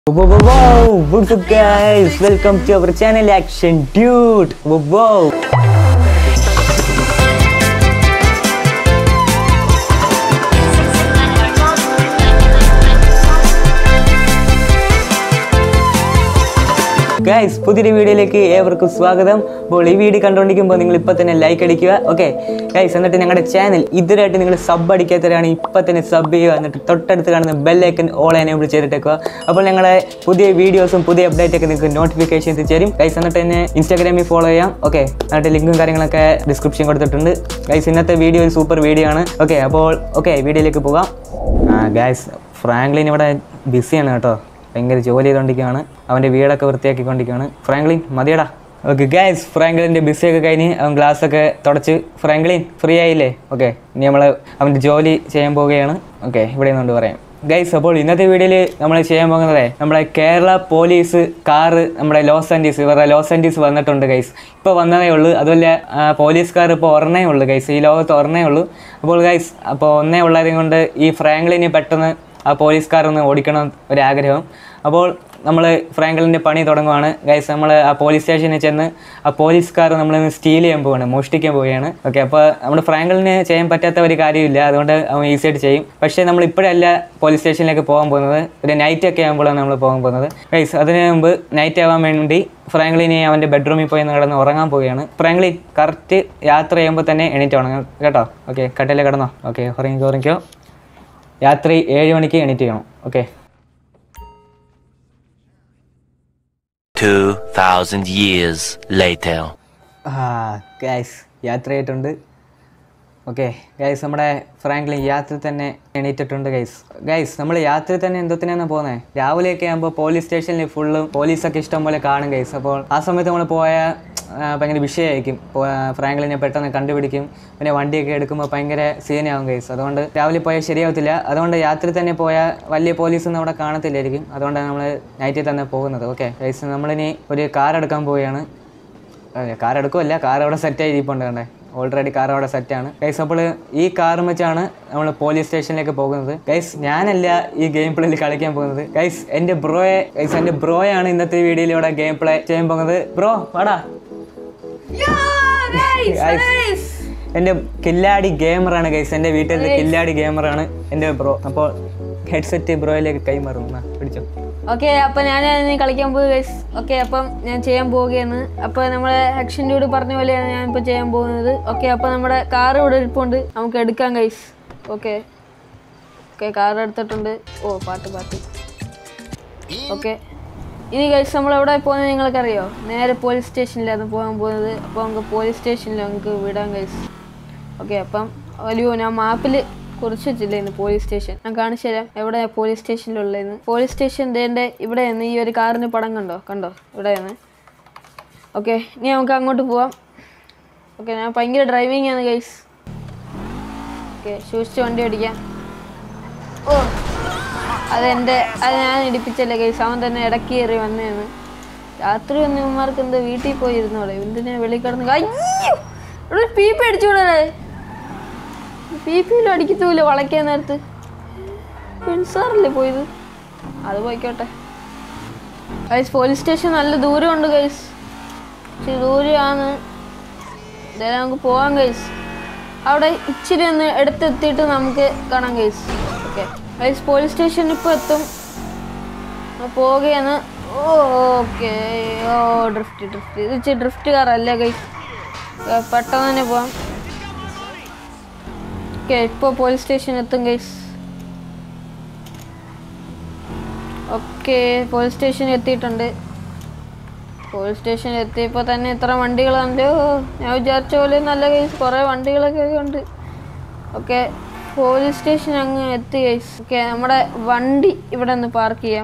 Whoa, whoa, whoa! What's up, guys? Welcome to our channel Action Dude. Whoa, whoa! Guys പുതിയൊരു വീഡിയോയിലേക്ക് ഏവർക്കും സ്വാഗതം അപ്പോൾ ഈ വീഡിയോ കണ്ടുകൊണ്ടിരിക്കുമ്പോൾ നിങ്ങൾ ഇപ്പം തന്നെ ലൈക്ക് അടിക്കുക ഓക്കെ ഗൈസ് എന്നിട്ട് ഞങ്ങളുടെ ചാനൽ ഇതുവരായിട്ട് നിങ്ങൾ സബ് അടിക്കാത്തവരാണ് ഇപ്പം തന്നെ സബ് ചെയ്യുക എന്നിട്ട് തൊട്ടടുത്ത് കാണുന്ന ബെല്ലൈക്കൻ ഓൾ എനേബിൾ ചെയ്തിട്ടേക്കുക അപ്പോൾ ഞങ്ങളെ പുതിയ വീഡിയോസും പുതിയ അപ്ഡേറ്റ് ഒക്കെ നിങ്ങൾക്ക് നോട്ടിഫിക്കേഷൻ എത്തിച്ചേരും ഗൈസ് എന്നിട്ട് തന്നെ ഇൻസ്റ്റാഗ്രാമിൽ ഫോളോ ചെയ്യാം ഓക്കെ എന്നിട്ട് ലിങ്കും കാര്യങ്ങളൊക്കെ ഡിസ്ക്രിപ്ഷൻ കൊടുത്തിട്ടുണ്ട് ഗൈസ് ഇന്നത്തെ വീഡിയോ ഒരു സൂപ്പർ വീഡിയോ ആണ് ഓക്കെ അപ്പോൾ ഓക്കെ വീഡിയോയിലേക്ക് പോകാം ഗൈസ് ഫ്രാങ്ക്ലിൻ ഇവിടെ ബിസിയാണ് കേട്ടോ ഭയങ്കര ജോലി ചെയ്തുകൊണ്ടിരിക്കുകയാണ് അവൻ്റെ വീടൊക്കെ വൃത്തിയാക്കിക്കൊണ്ടിരിക്കുകയാണ് ഫ്രാങ്ക്ലിൻ മതിയടാ ഓക്കെ ഗൈസ് ഫ്രാങ്ക്ലിൻ്റെ ബിസിയൊക്കെ കഴിഞ്ഞ് അവൻ ഗ്ലാസ് ഒക്കെ തുടച്ച് ഫ്രാങ്ക്ലിൻ ഫ്രീ ആയില്ലേ ഓക്കെ ഇനി നമ്മൾ അവൻ്റെ ജോലി ചെയ്യാൻ പോവുകയാണ് ഓക്കെ ഇവിടെ നിന്നുകൊണ്ട് പറയാം ഗൈസ് അപ്പോൾ ഇന്നത്തെ വീഡിയോയിൽ നമ്മൾ ചെയ്യാൻ പോകുന്നത് നമ്മളെ കേരള പോലീസ് കാറ് നമ്മുടെ ലോസ് ആൻറ്റീസ് ഇവരുടെ ലോസ് ആൻറ്റീസ് വന്നിട്ടുണ്ട് ഗൈസ് ഇപ്പോൾ വന്നതേ ഉള്ളൂ അതുപോലെ ആ, പോലീസ് കാർ ഇപ്പോൾ ഒരെണ്ണേ ഉള്ളൂ ഗൈസ് ഈ ലോകത്ത് ഒരെണ്ണേ ഉള്ളൂ അപ്പോൾ ഗൈസ് അപ്പോൾ ഒന്നേ ഉള്ളത് കൊണ്ട് ഈ ഫ്രാങ്ക്ലിന് പെട്ടെന്ന് ആ പോലീസുകാരൊന്ന് ഓടിക്കണം ഒരാഗ്രഹം അപ്പോൾ നമ്മൾ ഫ്രാങ്കലിൻ്റെ പണി തുടങ്ങുവാണ് ഗൈസ് നമ്മൾ ആ പോലീസ് സ്റ്റേഷനിൽ ചെന്ന് ആ പോലീസുകാർ നമ്മൾ സ്റ്റീൽ ചെയ്യാൻ പോവുകയാണ് മോഷ്ടിക്കാൻ പോവുകയാണ് ഓക്കെ അപ്പോൾ നമ്മുടെ ഫ്രാങ്കലിന് ചെയ്യാൻ പറ്റാത്ത ഒരു കാര്യമില്ല അതുകൊണ്ട് അവൻ ഈസി ആയിട്ട് ചെയ്യും പക്ഷേ നമ്മൾ ഇപ്പോഴല്ല പോലീസ് സ്റ്റേഷനിലേക്ക് പോകാൻ പോകുന്നത് ഒരു നൈറ്റ് ഒക്കെ ആകുമ്പോഴാണ് നമ്മൾ പോകാൻ പോകുന്നത് ഗൈസ് അതിന് മുമ്പ് നൈറ്റ് ആവാൻ വേണ്ടി ഫ്രാങ്ക്ലിനെ അവൻ്റെ ബെഡ്റൂമിൽ പോയി ഒന്ന് കിടന്ന് ഉറങ്ങാൻ പോവുകയാണ് ഫ്രാങ്ക്ലിൻ കറക്റ്റ് യാത്ര ചെയ്യുമ്പോൾ തന്നെ എണീറ്റ് ഉണങ്ങും കേട്ടോ ഓക്കെ കട്ടിലെ കിടന്നോ ഓക്കെ ഉറങ്ങിക്കോ ഉറങ്ങിക്കോ രാത്രി ഏഴ് മണിക്ക് എണീറ്റ് ചെയ്യണം ഓക്കെ 2,000 years later. ഗൈസ് യാത്രയായിട്ടുണ്ട് ഓക്കെ ഗൈസ് നമ്മുടെ ഫ്രാങ്ക്ലിൻ യാത്ര തന്നെ എണീറ്റിട്ടുണ്ട് ഗൈസ് ഗൈസ് നമ്മൾ യാത്ര തന്നെ എന്തോത്തിനാണ് പോകുന്നത് രാവിലെയൊക്കെ ആകുമ്പോൾ പോലീസ് സ്റ്റേഷനിൽ ഫുള്ളും പോലീസൊക്കെ ഇഷ്ടം പോലെ കാണും ഗൈസ് അപ്പോൾ ആ സമയത്ത് നമ്മൾ പോയ ആ, ഭയങ്കര വിഷയമായിരിക്കും പോ- ഫ്രാങ്ക്ലിനെ പെട്ടെന്ന് കണ്ടുപിടിക്കും പിന്നെ വണ്ടിയൊക്കെ എടുക്കുമ്പോൾ ഭയങ്കര സീനാവും ഗൈസ് അതുകൊണ്ട് രാവിലെ പോയാൽ ശരിയാവത്തില്ല അതുകൊണ്ട് യാത്ര തന്നെ പോയാൽ വലിയ പോലീസൊന്നും അവിടെ കാണത്തില്ലായിരിക്കും അതുകൊണ്ടാണ് നമ്മൾ നൈറ്റിൽ തന്നെ പോകുന്നത് ഓക്കെ ഗൈസ് നമ്മളിനി ഒരു കാർ എടുക്കാൻ പോവുകയാണ് അതെ കാർ എടുക്കുമല്ല കാർ അവിടെ സെറ്റ് ആയി ഇരിപ്പുണ്ട് കണ്ടേ ഓൾറെഡി കാർ അവിടെ സെറ്റാണ് ഗൈസ് അപ്പോൾ ഈ കാറും വെച്ചാണ് നമ്മൾ പോലീസ് സ്റ്റേഷനിലേക്ക് പോകുന്നത് ഗൈസ് ഞാനല്ല ഈ ഗെയിം പ്ലേയിൽ കളിക്കാൻ പോകുന്നത് ഗൈസ് എൻ്റെ ബ്രോയെ ഗൈസ് എൻ്റെ ബ്രോയാണ് ഇന്നത്തെ വീഡിയോയിൽ ഇവിടെ ഗെയിം പ്ലേ ചെയ്യാൻ പോകുന്നത് ബ്രോ വാടാ ഗൈസ് എൻ്റെ കില്ലാടി ഗെയിമറാണ് ഗൈസ് എൻ്റെ വീട്ടിലത്തെ കില്ലാടി ഗെയിമറാണ് എൻ്റെ ബ്രോ അപ്പോൾ ഹെഡ്സെറ്റ് ബ്രോയിലേക്ക് കൈമാറും എന്നാ, പിടിച്ചോ ഓക്കെ അപ്പൊ ഞാൻ ഇനി കളിക്കാൻ പോയി ഗൈസ് ഓക്കെ അപ്പം ഞാൻ ചെയ്യാൻ പോവുകയാണ് അപ്പൊ നമ്മുടെ ആക്ഷൻ ഡ്യൂഡ് പറഞ്ഞ പോലെയാണ് ഞാൻ ഇപ്പൊ ചെയ്യാൻ പോകുന്നത് ഓക്കെ അപ്പൊ നമ്മുടെ കാർ ഇവിടെ ഇരിപ്പുണ്ട് നമുക്ക് എടുക്കാം ഗൈസ് ഓക്കെ ഓക്കെ കാർ എടുത്തിട്ടുണ്ട് ഓ പാട്ട് പാട്ട് ഓക്കെ ഇനി ഗൈസ് നമ്മൾ എവിടെ പോകുന്നത് നിങ്ങൾക്കറിയോ നേരെ പോലീസ് സ്റ്റേഷനിലാണ് പോകാൻ പോകുന്നത് അപ്പോൾ നമുക്ക് പോലീസ് സ്റ്റേഷനിൽ നമുക്ക് വിടാം ഗൈസ് ഓക്കെ അപ്പം വലിയോ ഞാൻ മാപ്പിൽ കുറിച്ച് വെച്ചില്ലേന്ന് പോലീസ് സ്റ്റേഷൻ ഞാൻ കാണിച്ചു തരാം എവിടെ പോലീസ് സ്റ്റേഷനിലുള്ളതെന്ന് പോലീസ് സ്റ്റേഷൻ ദേൻ്റെ ഇവിടെ നിന്ന് ഈ ഒരു കാറിന് പടം കണ്ടോ കണ്ടോ ഇവിടെ നിന്ന് ഓക്കെ ഇനി നമുക്ക് അങ്ങോട്ട് പോവാം ഓക്കെ ഞാൻ ഭയങ്കര ഡ്രൈവിംഗ് ആണ് ഗൈസ് ഓക്കെ സൂക്ഷിച്ച് വണ്ടി ഓടിക്കാം ഓ അതെൻ്റെ അത് ഞാൻ ഇടിപ്പിച്ചല്ലേ ഗൈസ് അവൻ തന്നെ ഇടയ്ക്ക് കയറി വന്നേന്ന് രാത്രി ഒന്നും ഇവന്മാർക്ക് എന്താ വീട്ടിൽ പോയിരുന്നോടെ എന്തിനാ വെളിയിൽ കിടന്ന് അയ്യോ ഇവിടെ പി പി അടിച്ചുകൂടെ പി പിയിലും അടിക്കത്തൂല വളയ്ക്കാൻ നേരത്ത് പെൺസാറല്ലേ പോയത് അത് പോയിക്കോട്ടെ ഗൈസ് പോലീസ് സ്റ്റേഷൻ നല്ല ദൂരമുണ്ട് ഗൈസ് ഇച്ചിരി ദൂരെയാണ് എന്തായാലും നമുക്ക് പോവാം ഗൈസ് അവിടെ ഇച്ചിരി ഒന്ന് എടുത്തെത്തിയിട്ട് നമുക്ക് കാണാം ഗൈസ് ഓക്കെ ഗൈസ് പോലീസ് സ്റ്റേഷനിൽ ഇപ്പോൾ എത്തും നമ്മൾ പോവുകയാണ് ഓക്കെ ഓ ഡ്രിഫ്റ്റ് ഡ്രിഫ്റ്റ് ഇത് ഇച്ചിരി ഡ്രിഫ്റ്റ് കാറല്ലേ ഗൈസ് പെട്ടെന്ന് തന്നെ പോവാം ഓക്കെ ഇപ്പോൾ പോലീസ് സ്റ്റേഷൻ എത്തും ഗൈസ് ഓക്കെ പോലീസ് സ്റ്റേഷൻ എത്തിയിട്ടുണ്ട് പോലീസ് സ്റ്റേഷൻ എത്തിയപ്പോൾ തന്നെ ഇത്ര വണ്ടികളാണല്ലോ ഞാൻ വിചാരിച്ച പോലെ നല്ല കേസ് കുറേ വണ്ടികളൊക്കെ ഉണ്ട് ഓക്കെ പോലീസ് സ്റ്റേഷൻ അങ്ങ് എത്തി കേസ് ഓക്കെ നമ്മുടെ വണ്ടി ഇവിടെ ഒന്ന് പാർക്ക് ചെയ്യാം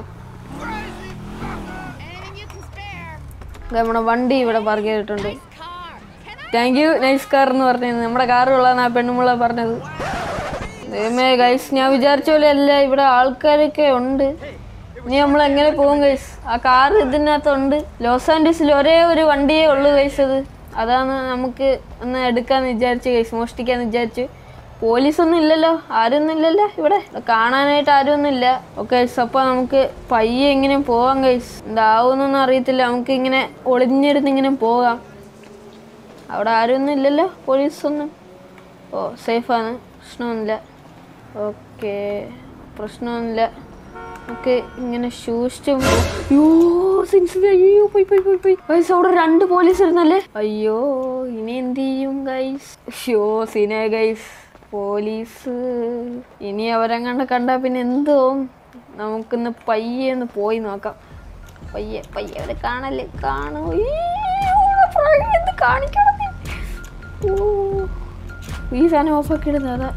ദേ നമ്മുടെ വണ്ടി ഇവിടെ പാർക്ക് ചെയ്തിട്ടുണ്ട് താങ്ക് യു നൈസ് കാർ എന്ന് പറഞ്ഞത് നമ്മുടെ കാറുള്ളതാണ് ആ പെണ്ണുമുള്ള പറഞ്ഞത് ദൈവമേ ഗൈസ് ഞാൻ വിചാരിച്ച പോലെ അല്ല ഇവിടെ ആൾക്കാരൊക്കെ ഉണ്ട് ഇനി നമ്മൾ എങ്ങനെ പോകും ഗൈസ് ആ കാർ ഇതിനകത്തുണ്ട് ലോസ് ആൻഡീസിൽ ഒരേ ഒരു വണ്ടിയേ ഉള്ളൂ ഗൈസ് അത് അതാണ് നമുക്ക് ഒന്ന് എടുക്കാന്ന് വിചാരിച്ചു ഗൈസ് മോഷ്ടിക്കാന്ന് വിചാരിച്ചു പോലീസ് ഒന്നും ഇല്ലല്ലോ ആരൊന്നും ഇല്ലല്ലോ ഇവിടെ ഇവിടെ കാണാനായിട്ട് ആരൊന്നും ഇല്ല ഓക്കെ അപ്പോൾ നമുക്ക് പയ്യെ ഇങ്ങനെ പോവാം കൈസ് എന്താവുന്നൊന്നും അറിയത്തില്ല നമുക്ക് ഇങ്ങനെ ഒളിഞ്ഞിരുന്ന് ഇങ്ങനെ പോകാം അവിടെ ആരൊന്നും ഇല്ലല്ലോ പോലീസൊന്നും ഓ സേഫാണ് പ്രശ്നമൊന്നുമില്ല ഓക്കെ പ്രശ്നമൊന്നുമില്ല നമുക്ക് ഇങ്ങനെ സൂക്ഷിച്ചും പോ- അയ്യോ സിൻസ് അയ്യോ പോയി പോയി പോയി പോയി ഗൈസ് അവിടെ രണ്ട് പോലീസ് ഇരുന്നല്ലേ അയ്യോ ഇനി എന്ത് ചെയ്യും ഗൈസ് അയ്യോ സീന ഗൈസ് പോലീസ് ഇനി അവരെങ്ങാണ്ട് കണ്ടാ പിന്നെ എന്തോ നമുക്കിന്ന് പയ്യെ ഒന്ന് പോയി നോക്കാം പയ്യെ പയ്യെ അവരെ കാണല്ലേ കാണൂ എന്ത് കാണിക്കണം നീ? ഓ ഈ സാധനം ഓഫാക്കി ഇടുന്നത് അതാ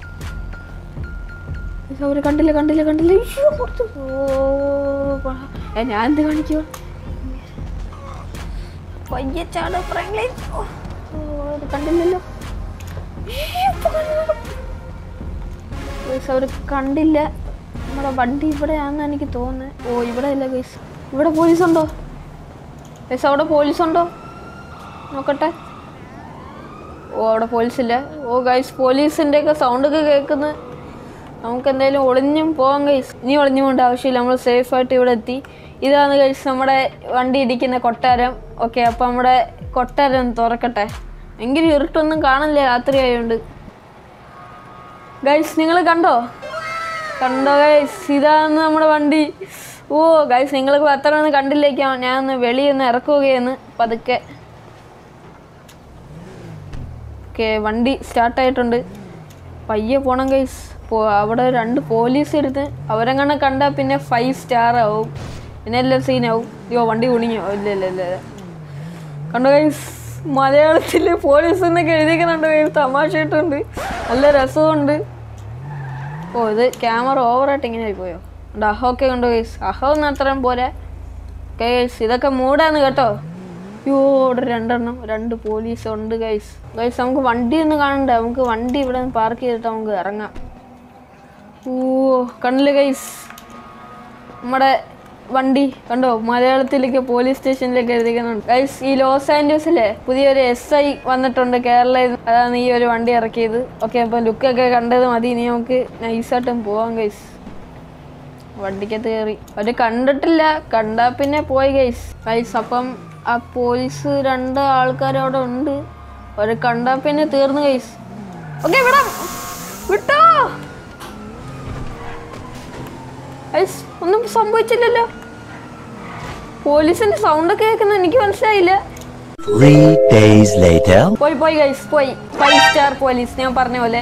അവര് കണ്ടില്ല കണ്ടില്ല കണ്ടില്ല അയ്യോ, പുറത്ത്. ഓ പ- ഏ, ഞാൻ എന്ത് കാണിക്കുക പയ്യെ ചാട് ഫ്രാങ്ക്ലിൻ ഓ, ഓ, അത് കണ്ടില്ലല്ലോ അയ്യോ, ഇപ്പൊ കണ്ടു. ഗൈസ് അവര് കണ്ടില്ല നമ്മുടെ വണ്ടി ഇവിടെയാണെന്ന് എനിക്ക് തോന്നുന്നത് ഓ ഇവിടെ ഇല്ല ഗൈസ് ഇവിടെ പോലീസ് ഉണ്ടോ ഗൈസ് അവിടെ പോലീസ് ഉണ്ടോ നോക്കട്ടെ ഓ അവിടെ പോലീസ് ഇല്ല ഓ ഗൈസ് പോലീസിൻ്റെ ഒക്കെ സൗണ്ട് ഒക്കെ കേൾക്കുന്നു നമുക്ക് എന്തായാലും ഒളിഞ്ഞും പോകാം ഗൈസ് ഇനി ഒളിഞ്ഞും കൊണ്ട് ആവശ്യമില്ല നമ്മൾ സേഫ് ആയിട്ട് ഇവിടെ എത്തി ഇതാണ് ഗൈസ് നമ്മുടെ വണ്ടി ഇടിക്കുന്ന കൊട്ടാരം ഓക്കെ അപ്പോൾ നമ്മുടെ കൊട്ടാരം ഒന്ന് തുറക്കട്ടെ എങ്കിലും ഇരുട്ടൊന്നും കാണില്ല രാത്രി ആയതുകൊണ്ട് ഗൈസ് നിങ്ങൾ കണ്ടോ കണ്ടോ ഗൈസ് ഇതാണ് നമ്മുടെ വണ്ടി ഓ ഗൈസ് നിങ്ങൾക്ക് അത്ര ഒന്നും കണ്ടില്ലേക്കാം ഞാൻ ഒന്ന് വെളിയൊന്ന് ഇറക്കുകയെന്ന് പതുക്കെ ഓക്കെ വണ്ടി സ്റ്റാർട്ടായിട്ടുണ്ട് പയ്യെ പോണം ഗൈസ് പോ അവിടെ രണ്ട് പോലീസ് എടുത്ത് അവരെങ്ങനെ കണ്ടാൽ പിന്നെ ഫൈവ് സ്റ്റാർ ആവും പിന്നെ എല്ലാം സീനാവും അയ്യോ വണ്ടി കുണിഞ്ഞോ ഇല്ല ഇല്ല ഇല്ല ഇല്ല. കണ്ടോ ഗൈസ് മലയാളത്തിൽ പോലീസ് എന്നൊക്കെ എഴുതിക്കുന്നുണ്ട് ഗൈസ് തമാശയായിട്ടുണ്ട് നല്ല രസമുണ്ട് ഓ ഇത് ക്യാമറ ഓവറായിട്ട് ഇങ്ങനെ ആയി പോയോ ഉണ്ട് അഹൊക്കെ കണ്ടോ ഗൈസ് അഹോ ഒന്നും അത്രയും പോരാ ഗൈസ് ഇതൊക്കെ മൂടാന്ന് കേട്ടോ അയ്യോ ഇവിടെ രണ്ടെണ്ണം രണ്ട് പോലീസ് ഉണ്ട് ഗൈസ് ഗൈസ് നമുക്ക് വണ്ടി ഒന്നും കാണണ്ട നമുക്ക് വണ്ടി ഇവിടെ പാർക്ക് ചെയ്തിട്ട് നമുക്ക് ഇറങ്ങാം ഓ കണ്ടില്ലേ ഗൈസ് നമ്മുടെ വണ്ടി കണ്ടോ മലയാളത്തിലേക്ക് പോലീസ് സ്റ്റേഷനിലേക്ക് എഴുതിക്കുന്നുണ്ട് ഗൈസ് ഈ ലോസ് ആൻഡ്രൂസിലെ പുതിയൊരു എസ് ഐ വന്നിട്ടുണ്ട് കേരളയിൽ നിന്ന്. അതാണ് ഈ ഒരു വണ്ടി ഇറക്കിയത് ഓക്കെ അപ്പം ലുക്കൊക്കെ കണ്ടത് മതി ഇനി നമുക്ക് നൈസായിട്ടും പോവാം ഗൈസ് വണ്ടിക്കകത്ത് കയറി അവര് കണ്ടിട്ടില്ല കണ്ടാ പിന്നെ പോയി ഗൈസ് ഗൈസ് അപ്പം ആ പോലീസ് രണ്ട് ആൾക്കാർ അവിടെ ഉണ്ട് അവര് കണ്ടാ പിന്നെ തീർന്നു ഗൈസ് ഓക്കെ വിടാം വിട്ടോ ഗൈസ് ഒന്നും സംഭവിച്ചില്ലല്ലോ പോലീസിന്റെ സൗണ്ട് ഒക്കെ കേൾക്കുന്ന എനിക്ക് മനസ്സിലായില്ല Three days later. പോയി പോയി ഗൈസ് പോയി ഫൈവ് സ്റ്റാർ പോലീസ് ഞാൻ പറഞ്ഞ പോലെ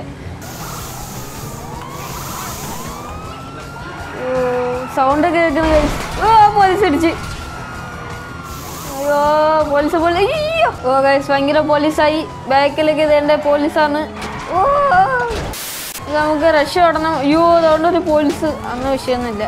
സൗണ്ട് കേൾക്കുന്ന ഗൈസ് ഓ പോലീസ് ഇടിച്ച് അയ്യോ പോലീസ് പോലെ അയ്യോ ഓ ഗൈസ് ഭയങ്കര പോലീസായി ബാക്കിലേക്ക് ഇതേണ്ട പോലീസാണ് ഓ ഇത് നമുക്ക് രക്ഷപ്പെടണം അയ്യോ അതുകൊണ്ട് ഒരു പോലീസ് അന്ന് വിഷയമൊന്നുമില്ല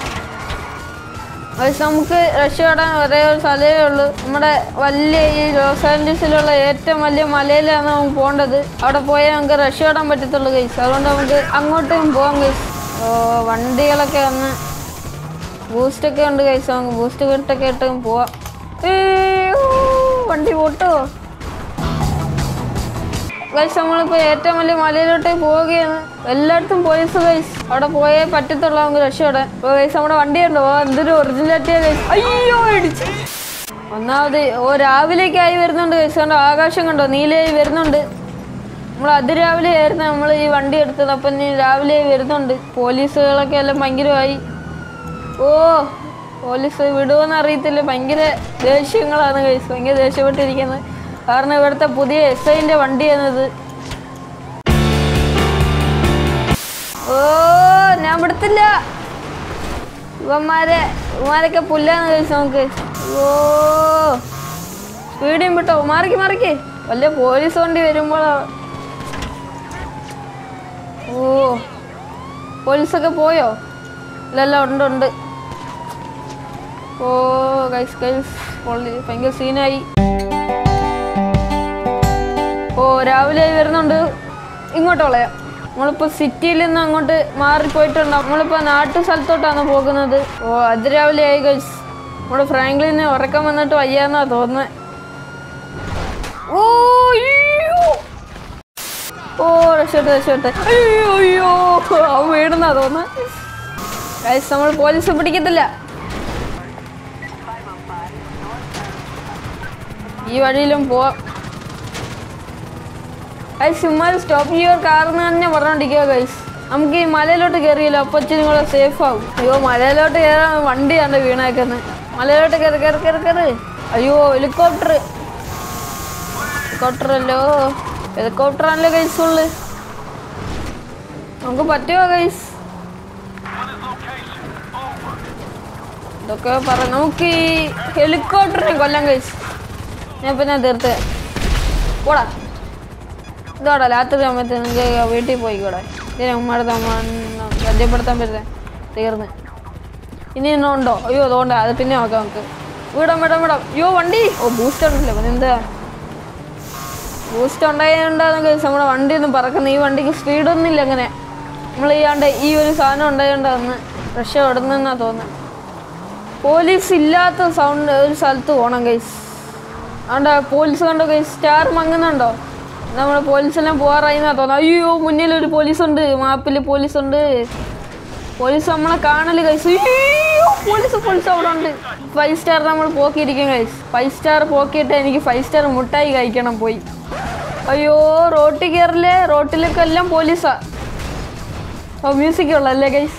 ഗൈസ് നമുക്ക് രക്ഷപ്പെടാൻ ഒരേ ഒരു സ്ഥലമേ ഉള്ളൂ നമ്മുടെ വലിയ ഈ ലോസ് ആൻഡ്രസിലുള്ള ഏറ്റവും വലിയ മലയിലാണ് നമുക്ക് പോകേണ്ടത് അവിടെ പോയാൽ നമുക്ക് രക്ഷപ്പെടാൻ പറ്റത്തുള്ളൂ ഗൈസ് അതുകൊണ്ട് നമുക്ക് അങ്ങോട്ടും പോകാം ഗൈസ് ഓ വണ്ടികളൊക്കെ വന്ന് ബൂസ്റ്റൊക്കെ ഉണ്ട് ഗൈസ് നമുക്ക് ബൂസ്റ്റ് കിട്ടൊക്കെ ഇട്ട് പോവാം ഏയ്, ഊ, വണ്ടി പോട്ടോ ഗൈസ് നമ്മളിപ്പോ ഏറ്റവും വലിയ മലയിലോട്ടേ പോവുകയാണ് എല്ലായിടത്തും പോലീസ് ഗൈസ് അവിടെ പോയേ പറ്റത്തുള്ളൂ നമുക്ക് രക്ഷപ്പെടാൻ ഓ ഗൈസ് നമ്മുടെ വണ്ടി ഉണ്ടോ ഓ, എന്തൊരു ഒറിജിനാലിറ്റിയാ ഗൈസ് അയ്യോ ഇടിച്ച് ഒന്നാമത് ഓ രാവിലേക്കായി വരുന്നുണ്ട് ഗൈസ് കണ്ടോ ആകാശം കണ്ടോ നീലയായി വരുന്നുണ്ട് നമ്മൾ അതിരാവിലെ ആയിരുന്നു നമ്മൾ ഈ വണ്ടി എടുത്തത് അപ്പം ഇനി രാവിലെ വരുന്നുണ്ട് പോലീസുകളൊക്കെ എല്ലാം ഭയങ്കരമായി ഓ പോലീസ് വിടുമെന്ന് അറിയത്തില്ല ഭയങ്കര ദേഷ്യങ്ങളാണ് കഴിച്ച് ഭയങ്കര ദേഷ്യപ്പെട്ടിരിക്കുന്നത് കാരണം ഇവിടുത്തെ പുതിയ എസ് ഐൻ്റെ വണ്ടിയാണിത് ഓ ഞാൻ വിടത്തില്ല ഇവന്മാരെ ഇവന്മാരൊക്കെ പുല്ലാന്ന് കഴിച്ച് നമുക്ക് ഓ സ്പീഡിയും വിട്ടോ മാറിക്ക് മാറിക്ക് വല്ല പോലീസ് വണ്ടി വരുമ്പോഴാ ഓ പോലീസൊക്കെ പോയോ ഇല്ലല്ല ഉണ്ട് ഉണ്ട് ഓ ഗൈസ് ഗൈസ് പൊള്ളി ഭയങ്കര സീനായി ഓ രാവിലെ വരുന്നുണ്ട് ഇങ്ങോട്ട് വളയാം നമ്മളിപ്പോൾ സിറ്റിയിൽ നിന്ന് അങ്ങോട്ട് മാറിപ്പോയിട്ടുണ്ട് നമ്മളിപ്പോൾ നാട്ടു സ്ഥലത്തോട്ടാണ് പോകുന്നത് ഓ അത് രാവിലെ ആയി ഗൈസ് നമ്മുടെ ഫ്രാങ്ക്ലിന് ഉറക്കം വന്നിട്ട് വയ്യാന്നാ തോന്നുന്നത് ഓ അയ്യോ. ഓ രക്ഷോട്ടെ രക്ഷോട്ടെ അയ്യോ അയ്യോ അവൻ വീടുന്നാ തോന്നുന്നു ഗൈസ് നമ്മൾ പോലീസ് പിടിക്കത്തില്ല ഈ വഴിയിലും പോവാം ഗൈസ് ഇമ്മാര് സ്റ്റോപ്പ് യുവർ കാർ എന്ന് തന്നെ പറഞ്ഞോണ്ടിരിക്കുക ഗൈസ് നമുക്ക് ഈ മലയിലോട്ട് കയറിയല്ലോ അപ്പൊ ഇച്ചിരി കൂടെ സേഫ് ആവും അയ്യോ മലയിലോട്ട് കയറാൻ വണ്ടിയാണ് വീണേക്കുന്നത് മലയിലോട്ട് കയറി കയറി കയറി കയറി അയ്യോ ഹെലികോപ്റ്റർ ഹെലികോപ്റ്റർ അല്ലോ ഹെലികോപ്റ്റർ ആണല്ലോ ഗൈസ് ഉള്ളു നമുക്ക് പറ്റുമോ ഗൈസ് ഇതൊക്കെ പറ നമുക്ക് ഈ ഹെലികോപ്റ്ററിനെ കൊല്ലാൻ ഗൈസ് ഞാൻ ഇപ്പൊ ഞാൻ തീർത്ത് പോടാ ഇതോടാ രാത്രി സമയത്ത് നിങ്ങൾക്ക് വീട്ടിൽ പോയിക്കൂടെ ഇതിനെ ഉമ്മടുത്ത് അമ്മ പരിചയപ്പെടുത്താൻ പറ്റുന്നത് തീർന്ന് ഇനി ഇന്നും ഉണ്ടോ അയ്യോ അതുകൊണ്ട് അത് പിന്നെ നോക്കാം നമുക്ക് വിടാം വിടാം വിടാം അയ്യോ വണ്ടി ഓ ബൂസ്റ്റ് ഉണ്ടല്ലോ പിന്നെ എന്താ ബൂസ്റ്റ് ഉണ്ടായതുകൊണ്ടാണ് നമ്മുടെ വണ്ടി ഒന്നും പറക്കുന്നത് ഈ വണ്ടിക്ക് സ്പീഡൊന്നും ഇല്ല അങ്ങനെ നമ്മൾ ചെയ്യാണ്ട് ഈ ഒരു സാധനം ഉണ്ടായതുകൊണ്ടാണ് രക്ഷപ്പെടുന്നെന്നാ തോന്നുന്നത് പോലീസ് ഇല്ലാത്ത സൗണ്ട് ഒരു സ്ഥലത്ത് പോകണം ഗൈസ് അതുകൊണ്ട് പോലീസ് കണ്ടോ ഗൈസ് സ്റ്റാർ മങ്ങുന്നുണ്ടോ നമ്മൾ പോലീസെല്ലാം പോകാറായി എന്നാ തോന്നുന്നത് അയ്യോ മുന്നിൽ ഒരു പോലീസ് ഉണ്ട് മാപ്പിൽ പോലീസ് ഉണ്ട് പോലീസ് നമ്മളെ കാണല് കൈസ് അയ്യോ പോലീസ് പോലീസ് അവിടെ ഉണ്ട് ഫൈവ് സ്റ്റാർ നമ്മൾ പോക്കിയിരിക്കും കൈസ് ഫൈവ് സ്റ്റാർ പോക്കിയിട്ട് എനിക്ക് ഫൈവ് സ്റ്റാർ മുട്ടായി കഴിക്കണം പോയി അയ്യോ റോട്ടിൽ കയറില്ലേ റോട്ടിലൊക്കെ എല്ലാം പോലീസാ ഓ മ്യൂസിക് ഉള്ളല്ലേ ഗൈസ്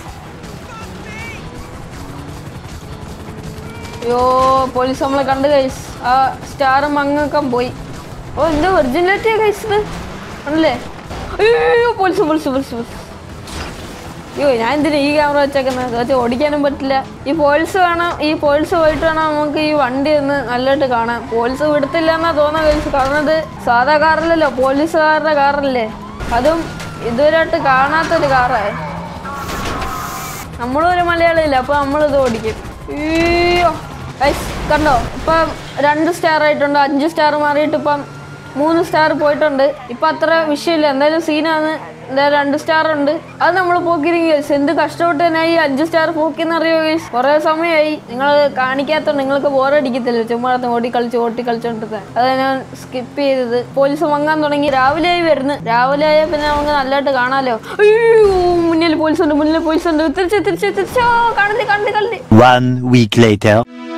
അയ്യോ പോലീസ് നമ്മളെ കണ്ട് കൈസ് ആ സ്റ്റാറും അങ്ങൊക്കെ പോയി ഓ എന്ത് ഒറിജിനാലിറ്റിയാ കൈസ് ഇത് ആണല്ലേ അയ്യോ പോലീസ് പോലീസ് പോലീസ് പോലീസ് അയ്യോ ഞാൻ എന്തിനാ ഈ ക്യാമറ വെച്ചേക്കുന്നത് വെച്ച് ഓടിക്കാനും പറ്റില്ല ഈ പോലീസ് വേണം ഈ പോലീസ് പോയിട്ട് വേണം നമുക്ക് ഈ വണ്ടി ഒന്ന് നല്ലതായിട്ട് കാണാൻ പോലീസ് വിടത്തില്ല എന്നാ തോന്നുന്ന കേസ് കാരണം ഇത് സാധാ കാറല്ലല്ലോ പോലീസുകാരുടെ കാറല്ലേ അതും ഇതുവരെയായിട്ട് കാണാത്തൊരു കാറാണ് നമ്മളും ഒരു മലയാളിയില്ല അപ്പൊ നമ്മളിത് ഓടിക്കും അയ്യോ ഗൈസ് കണ്ടോ ഇപ്പം രണ്ട് സ്റ്റാർ ആയിട്ടുണ്ട് അഞ്ച് സ്റ്റാർ മാറിയിട്ട് ഇപ്പം മൂന്ന് സ്റ്റാർ പോയിട്ടുണ്ട് ഇപ്പം അത്ര വിഷയമില്ല എന്തായാലും സീനാണ് എന്തായാലും രണ്ട് സ്റ്റാർ ഉണ്ട് അത് നമ്മൾ പോക്കിരിക്കും ഗൈസ് എന്ത് കഷ്ടപ്പെട്ട് തന്നെ ഈ അഞ്ച് സ്റ്റാർ പോക്കിന്നറിയോ ഗൈസ് കുറേ സമയമായി നിങ്ങൾ കാണിക്കാത്തോണ്ട് നിങ്ങൾക്ക് ബോറടിക്കത്തില്ല ചുമ്മാ നടന്ന് ഓടി കളിച്ച് ഓട്ടി കളിച്ചോണ്ടിരുന്നത് അത് ഞാൻ സ്കിപ്പ് ചെയ്തത് പോലീസ് മങ്ങാൻ തുടങ്ങി രാവിലെ ആയി വരുന്നു രാവിലെ ആയാൽ പിന്നെ നമുക്ക് നല്ലതായിട്ട് കാണാലോ അയ്യോ മുന്നിൽ പോലീസ് ഉണ്ട് മുന്നിൽ പോലീസ് ഉണ്ട് തിരിച്ച് തിരിച്ച് തിരിച്ചോ കണ്ടില്ല കണ്ട് കണ്ട് One week later.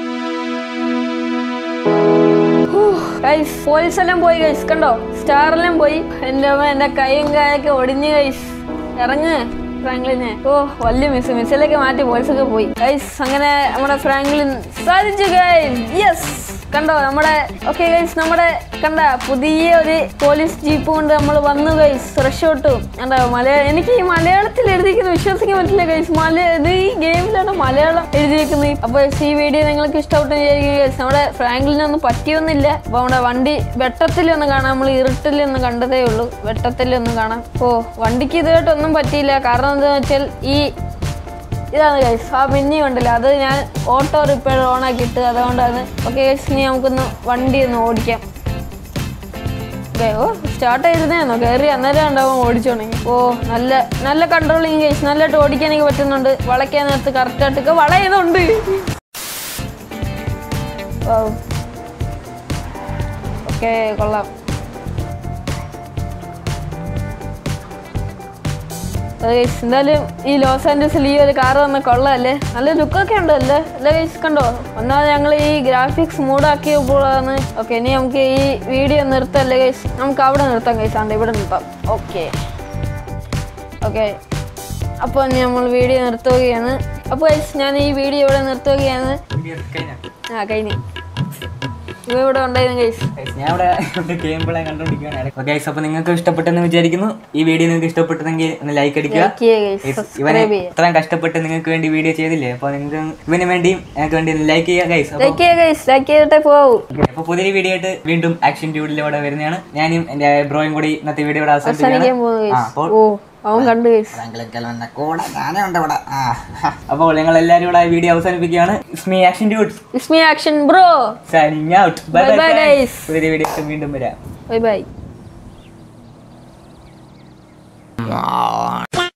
Guys police എല്ലാം പോയി ഗൈസ് കണ്ടോ സ്റ്റാർ എല്ലാം പോയി എന്റെ അമ്മ എന്റെ കൈയും കായൊക്കെ ഒടിഞ്ഞ് ഗൈസ് ഇറങ്ങ് ഫ്രാങ്ക്ലിനെ ഓ വലിയ മിസ് മിസ്സിലേക്ക് മാറ്റി പോലീസൊക്കെ പോയി ഗൈസ് അങ്ങനെ നമ്മുടെ ഫ്രാങ്ക്ലിൻ സാധിച്ചു ഗൈസ് യെസ് കണ്ടോ നമ്മുടെ ഓക്കെ ഗൈസ് നമ്മുടെ കണ്ട പുതിയ ഒരു പോലീസ് ജീപ്പ് കൊണ്ട് നമ്മൾ വന്നു ഗൈസ് രക്ഷപ്പെട്ടു കണ്ടോ മലയാളം എനിക്ക് ഈ മലയാളത്തിൽ എഴുതിയിരിക്കുന്നത് വിശ്വസിക്കാൻ പറ്റില്ല ഗൈസ് മല ഇത് ഈ ഗെയിമിലാണ് മലയാളം എഴുതിയിരിക്കുന്നത് അപ്പോൾ ഈ വീഡിയോ നിങ്ങൾക്ക് ഇഷ്ടപ്പെട്ടു വിചാരിക്കും ഗൈസ് നമ്മുടെ ഫ്രാങ്ക്ലിനൊന്നും പറ്റിയൊന്നുമില്ല അപ്പോൾ നമ്മുടെ വണ്ടി വെട്ടത്തിലൊന്നും കാണാം നമ്മൾ ഇരുട്ടിലൊന്നും കണ്ടതേ ഉള്ളൂ വെട്ടത്തിലൊന്നും കാണാം ഓ വണ്ടിക്ക് ഇതായിട്ടൊന്നും പറ്റിയില്ല കാരണം എന്താണെന്ന് വെച്ചാൽ ഈ ഇതാണ് ഗൈസ് ആ മിന്നി കണ്ടില്ല അത് ഞാൻ ഓട്ടോ റിപ്പയർ ഓൺ ആക്കിയിട്ട് അതുകൊണ്ടാണ് ഓക്കെ ഗൈസ് ഇനി നമുക്കൊന്ന് വണ്ടി ഒന്ന് ഓടിക്കാം ഓക്കെ ഓ സ്റ്റാർട്ട് ചെയ്തതേന്നോ കയറി അന്നേരം ഉണ്ടാവും ഓടിച്ചോണെങ്കിൽ ഓ നല്ല നല്ല കൺട്രോളിങ് ഗൈസ് നല്ലതായിട്ട് ഓടിക്കാൻ എനിക്ക് പറ്റുന്നുണ്ട് വളയ്ക്കാൻ നേരത്ത് കറക്റ്റായിട്ടൊക്കെ വളയുന്നുണ്ട് ഓക്കെ കൊള്ളാം അത് guys, എന്തായാലും ഈ ലോസ് ആൻഡ്രസിൽ ഈ ഒരു കാർ വന്ന കൊള്ളാല്ലേ നല്ല ലുക്കൊക്കെ ഉണ്ട് അല്ലേ അല്ലേ ഗൈസ് കണ്ടോ ഒന്നാമത് ഞങ്ങൾ ഈ ഗ്രാഫിക്സ് മൂടാക്കിയപ്പോഴാണ് ഓക്കെ ഇനി നമുക്ക് ഈ വീഡിയോ നിർത്തല്ലേ ഗൈസ് നമുക്ക് അവിടെ നിർത്താം ഗൈസ് ആണ്ട് ഇവിടെ നിർത്താം ഓക്കെ ഓക്കെ അപ്പോൾ ഇനി നമ്മൾ വീഡിയോ നിർത്തുകയാണ് അപ്പോൾ ഗൈസ് ഞാൻ ഈ വീഡിയോ ഇവിടെ നിർത്തുകയാണ് ആ കഴിഞ്ഞു ഇവ ഇവിടെ ഉണ്ടായിരുന്നു ഗൈസ് Guys, ഞാൻ ഇവിടെ ഗെയിം പ്ലേ കണ്ടോണ്ടിരിക്കുകയാണ് ഗൈസ് അപ്പൊ നിങ്ങൾക്ക് ഇഷ്ടപ്പെട്ടെന്ന് വിചാരിക്കുന്നു ഈ വീഡിയോ നിങ്ങൾക്ക് ഇഷ്ടപ്പെട്ടെങ്കിൽ ഒന്ന് ലൈക്ക് അടിക്കുക ലൈക്ക് ചെയ്യുക ഗൈസ് Guys, ഇവനെ സബ്സ്ക്രൈബ് ചെയ്യുക ഇത്രയും കഷ്ടപ്പെട്ട് നിങ്ങൾക്ക് വേണ്ടി വീഡിയോ ചെയ്തില്ലേ അപ്പൊ നിങ്ങൾക്ക് ഇവന് വേണ്ടിയും ഞങ്ങൾക്ക് വേണ്ടി ലൈക്ക് ചെയ്യുക ഗൈസ് അപ്പൊ ലൈക്ക് ചെയ്യുക ഗൈസ് ലൈക്ക് ചെയ്തിട്ടേ പോകൂ അപ്പൊ പുതിയൊരു വീഡിയോ ആയിട്ട് വീണ്ടും ആക്ഷൻ ട്യൂഡിലൂടെ വരുന്നതാണ് ഞാനും എന്റെ ബ്രോയും കൂടി ഇന്നത്തെ വീഡിയോ ഇവിടെ അവസാനിക്കാൻ അവസാനിപ്പിക്കുകയാണ് പോകുന്നു ആ, ഗൈസ് അപ്പോൾ ഓ അവൻ കണ്ടു ഗൈസ് കൂടെ ഞാനേ ഉണ്ട് ഇവിടെ ആ അപ്പോൾ നിങ്ങൾ എല്ലാവരും കൂടെ വീഡിയോ അവസാനിപ്പിക്കുകയാണ് സ്മീ action dude it's me action bro signing out bye Bye bye bye, guys. പുതിയ വീഡിയോ വീണ്ടും വരാം ബൈ ബൈ